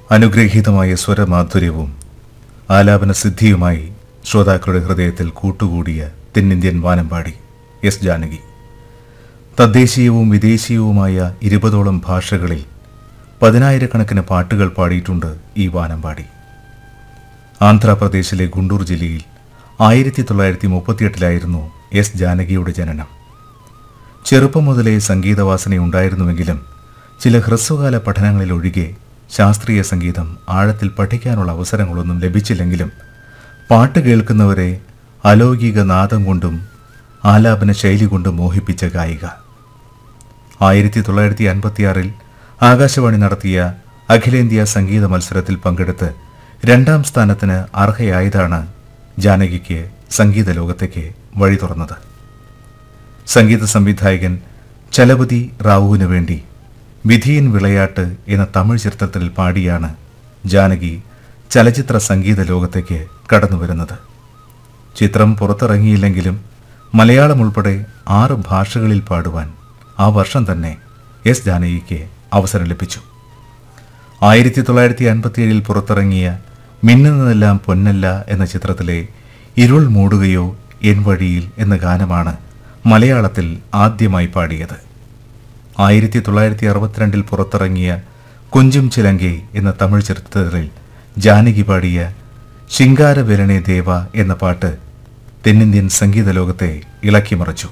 അനുഗ്രഹീതമായ സ്വരമാധുര്യവും ആലാപന സിദ്ധിയുമായി ശ്രോതാക്കളുടെ ഹൃദയത്തിൽ കൂട്ടുകൂടിയ തെന്നിന്ത്യൻ വാനമ്പാടി എസ് ജാനകി തദ്ദേശീയവും വിദേശീയവുമായ ഇരുപതോളം ഭാഷകളിൽ പതിനായിരക്കണക്കിന് പാട്ടുകൾ പാടിയിട്ടുണ്ട് ഈ വാനമ്പാടി ആന്ധ്രാപ്രദേശിലെ ഗുണ്ടൂർ ജില്ലയിൽ ആയിരത്തി തൊള്ളായിരത്തി മുപ്പത്തിയെട്ടിലായിരുന്നു എസ് ജാനകിയുടെ ജനനം ചെറുപ്പം മുതലേ സംഗീതവാസനയുണ്ടായിരുന്നുവെങ്കിലും ചില ഹ്രസ്വകാല പഠനങ്ങളിലൊഴികെ ശാസ്ത്രീയ സംഗീതം ആഴത്തിൽ പഠിക്കാനുള്ള അവസരങ്ങളൊന്നും ലഭിച്ചില്ലെങ്കിലും പാട്ട് കേൾക്കുന്നവരെ അലൗകിക നാദം കൊണ്ടും ആലാപന ശൈലി കൊണ്ടും മോഹിപ്പിച്ച ഗായിക ആയിരത്തി തൊള്ളായിരത്തി അൻപത്തിയാറിൽ ആകാശവാണി നടത്തിയ അഖിലേന്ത്യാ സംഗീത മത്സരത്തിൽ പങ്കെടുത്ത് രണ്ടാം സ്ഥാനത്തിന് അർഹയായതാണ് ജാനകിക്ക് സംഗീത ലോകത്തേക്ക് വഴി തുറന്നത് സംഗീത സംവിധായകൻ ചലപതി റാവുവിനു വേണ്ടി വിധിയൻ വിളയാട്ട് എന്ന തമിഴ് ചിത്രത്തിൽ പാടിയാണ് ജാനകി ചലച്ചിത്ര സംഗീത ലോകത്തേക്ക് കടന്നുവരുന്നത് ചിത്രം പുറത്തിറങ്ങിയില്ലെങ്കിലും മലയാളം ഉൾപ്പെടെ ആറ് ഭാഷകളിൽ പാടുവാൻ ആ വർഷം തന്നെ എസ് ജാനകിക്ക് അവസരം ലഭിച്ചു ആയിരത്തി തൊള്ളായിരത്തി അൻപത്തിയേഴിൽ പുറത്തിറങ്ങിയ മിന്നുന്നതെല്ലാം പൊന്നല്ല എന്ന ചിത്രത്തിലെ ഇരുൾ മൂടുകയോ എൻ വഴിയിൽ എന്ന ഗാനമാണ് മലയാളത്തിൽ ആദ്യമായി പാടിയത് ആയിരത്തി തൊള്ളായിരത്തി അറുപത്തിരണ്ടിൽ പുറത്തിറങ്ങിയ കുഞ്ചും ചിലങ്കെ എന്ന തമിഴ് ചിത്രത്തിൽ ജാനകി പാടിയ ശിങ്കാരവരണേ ദേവ എന്ന പാട്ട് തെന്നിന്ത്യൻ സംഗീത ലോകത്തെ ഇളക്കിമറിച്ചു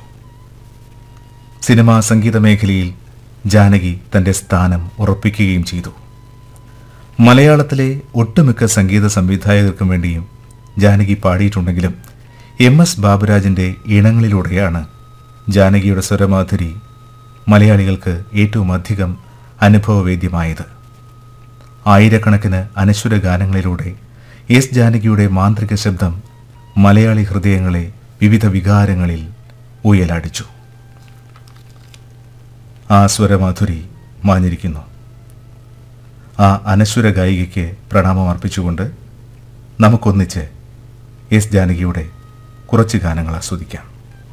സിനിമാ സംഗീത മേഖലയിൽ ജാനകി തന്റെ സ്ഥാനം ഉറപ്പിക്കുകയും ചെയ്തു മലയാളത്തിലെ ഒട്ടുമിക്ക സംഗീത സംവിധായകർക്കും വേണ്ടിയും ജാനകി പാടിയിട്ടുണ്ടെങ്കിലും എം എസ് ബാബുരാജിന്റെ ഈണങ്ങളിലൂടെയാണ് ജാനകിയുടെ സ്വരമാധുരി മലയാളികൾക്ക് ഏറ്റവും അധികം അനുഭവവേദ്യമായത് ആയിരക്കണക്കിന് അനശ്വര ഗാനങ്ങളിലൂടെ എസ് ജാനകിയുടെ മാന്ത്രിക ശബ്ദം മലയാളി ഹൃദയങ്ങളെ വിവിധ വികാരങ്ങളിൽ ഉയലാടിച്ചു ആ സ്വരമാധുരി മാഞ്ഞിരിക്കുന്നു ആ അനശ്വര ഗായികയ്ക്ക് പ്രണാമം അർപ്പിച്ചുകൊണ്ട് നമുക്കൊന്നിച്ച് എസ് ജാനകിയുടെ കുറച്ച് ഗാനങ്ങൾ ആസ്വദിക്കാം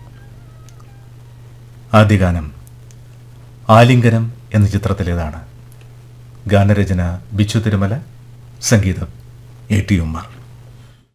ആദ്യ ഗാനം ആലിംഗനം എന്ന ചിത്രത്തിലേതാണ് ഗാനരചന ബിച്ചു തിരുമല സംഗീതം എ ടി ഉമ്മർ